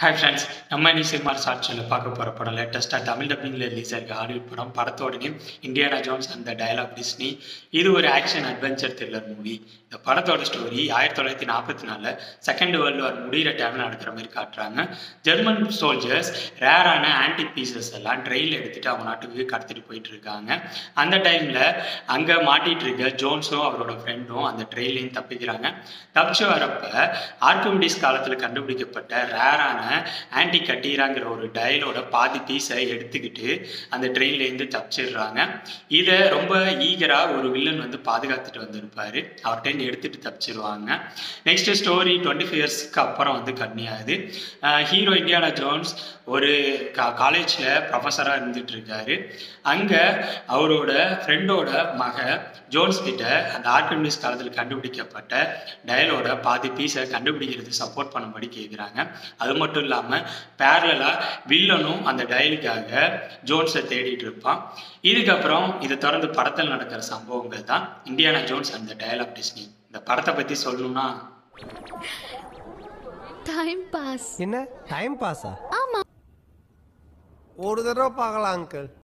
hi friends நம்ம இன்னைக்கு cinema சாட்சியில் பார்க்க போகிற படம் லேட்டஸ்ட்டாக தமிழ் டப்பிங்கில் ரிலீஸ் ஆயிருக்க ஹாலிவுட் படம் படத்தோட name Indiana Jones and the dial of Disney இது ஒரு ஆக்ஷன் அட்வென்ச்சர் த்ரில்லர் மூவி இந்த படத்தோட ஸ்டோரி ஆயிரத்தி தொள்ளாயிரத்தி நாற்பத்தி நாலில் செகண்ட் வேர்ல்டு வார் முடிகிற டைமில் நடக்கிற மாதிரி காட்டுறாங்க ஜெர்மன் சோல்ஜர்ஸ் ரேரான ஆன்டி பீசஸ் எல்லாம் ட்ரெயில் எடுத்துகிட்டு அவங்க நாட்டுக்கு கடத்திட்டு போயிட்டு இருக்காங்க அந்த டைமில் அங்கே மாட்டிட்டு இருக்க ஜோன்ஸும் அவரோட ஃப்ரெண்டும் அந்த ட்ரெயிலையும் தப்பிக்கிறாங்க தப்பிச்சு வரப்ப ஆர்கிமிடிஸ் காலத்தில் கண்டுபிடிக்கப்பட்ட ரேரான ஆன்டி கட்டீராங்கிற ஒரு டயலோட பாதி பீஸை எடுத்துக்கிட்டு அந்த ட்ரெயின்லேருந்து தப்பிச்சிடுறாங்க இதை ரொம்ப ஈகராக ஒரு வில்லன் வந்து பாதுகாத்துட்டு வந்திருப்பாரு அவர்கிட்ட எடுத்துட்டு தப்பிச்சிருவாங்க நெக்ஸ்ட் ஸ்டோரி டுவெண்ட்டி ஃபைவ் இயர்ஸ்க்கு அப்புறம் வந்து கன்னியாகுது ஹீரோ இந்தியானா ஜோன்ஸ் ஒரு கா காலேஜில் ப்ரொஃபஸராக இருந்துட்டு இருக்காரு அங்கே அவரோட ஃப்ரெண்டோட மக ஜோன்ஸ் கிட்ட அந்த ஆர்கிமிடிஸ் காலத்தில் கண்டுபிடிக்கப்பட்ட டயலோட பாதி பீஸை கண்டுபிடிக்கிறது சப்போர்ட் பண்ணும்படி கேட்குறாங்க அது மட்டும் இல்லாமல் பேரலாக வில்லனும் அந்த டயலுக்காக ஜோன்ஸை தேடிட்டு இருப்பான் இதுக்கப்புறம் இதை தொடர்ந்து படத்தில் நடக்கிற சம்பவங்கள் தான் Indiana Jones and the dial of Disney இந்த படத்தை பற்றி சொல்லணும்னா டைம் பாஸ் என்ன டைம் பாஸா ஆமா ஒரு தடவை பார்க்கலாம் அங்கிள்